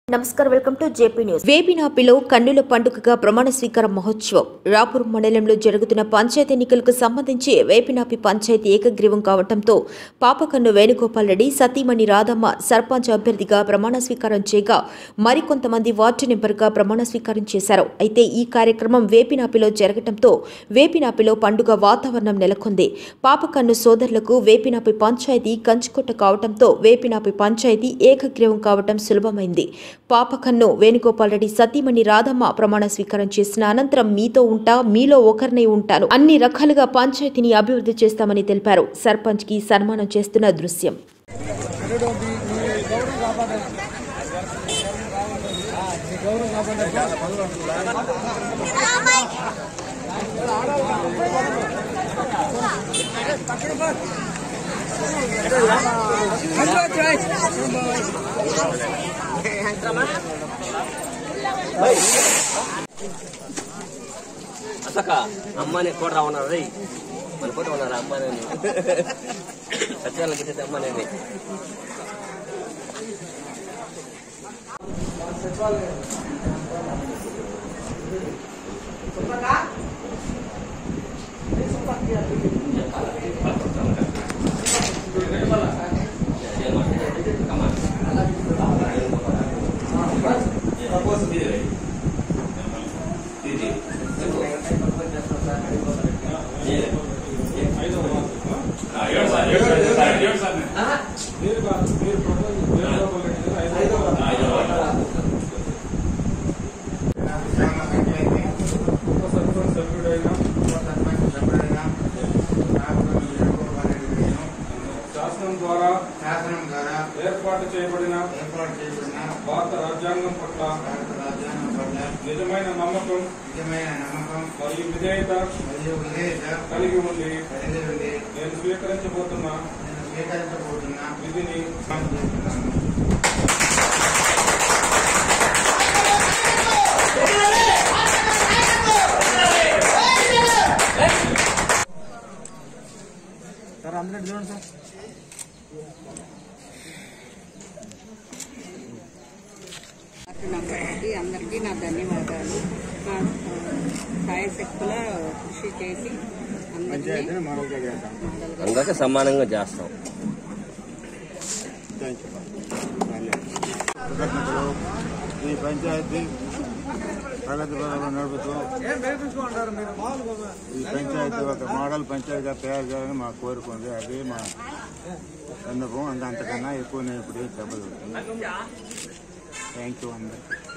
నమస్కారం welcome to JP news వేపినాపిలో కన్నుల పండుగగా ప్రమాణ స్వీకార మహోత్సవం రాపూర్ మండలంలో జరుగుతున్న పంచాయతీ ఎన్నికలకు సంబంధించి వేపినాపి పంచాయతీ ఏకగ్రీవం కావడంతో పాపకన్ను వేణుగోపాల్ రెడ్డి సతీమణి రాధమ్మ సర్పంచ్ అభ్యర్థిగా ప్రమాణ స్వీకారం చేయగా మరికొంతమంది వార్డు నెంబర్గా ప్రమాణ స్వీకారం చేశారు అయితే ఈ కార్యక్రమం వేపినాపిలో జరగటంతో వేపినాపిలో పండుగ వాతావరణం నెలకొంది పాపకన్ను సోదరులకు వేపినాపి పంచాయతీ కంచుకొట్ట కావడంతో వేపినాపి పంచాయతీ ఏకగ్రీవం కావటం సులభమైంది పాపకన్ను వేణుగోపాల్ రెడ్డి సతీమణి రాధమ్మ ప్రమాణ స్వీకారం చేసిన అనంతరం మీతో ఉంటా మీలో ఒకరినై ఉంటాను అన్ని రకాలుగా పంచాయతీని అభివృద్ధి చేస్తామని తెలిపారు సర్పంచ్ కి సన్మానం చేస్తున్న దృశ్యం అసక అమ్మని కూడా రావన్నారు రే మన కూడా ఉన్నారు అమ్మని సత్యాలను పెట్టేది అమ్మని శాసనం ద్వారా శాసనం ద్వారా ఏర్పాటు చేయబడిన ఏర్పాటు చేయబడిన భారత రాజ్యాంగం పట్ల భారత రాజ్యాంగం పట్ల నిజమైన నమ్మకం నిజమైన నమ్మకం మరియు విధేయత మరియు విధేయత కలిగి ఉండి కలిగి ఉండి నేను స్వీకరించబోతున్న నేను స్వీకరించబోతున్న విధిని ప్రమాణం చేస్తున్నాను నంబర్కి అందరికీ నా ధన్యవాదాలు నా సాయశక్తుల కృషి చేసి అందరినీ మోడల్గా అందరికీ సమానంగా చేస్తాం కృతజ్ఞతలు ఈ పంచాయతీ ప్రగతి పరంగా నడుపుతూ ఈ పంచాయతీ ఒక మోడల్ పంచాయతీగా తయారు చేయాలని మా కోరిక ఉంది అది మా విన్నపం అంత అంతకన్నా ఎక్కువ నేను ఇప్పుడు ఏం చెప్పదు థ్యాంక్ యూ అందరికీ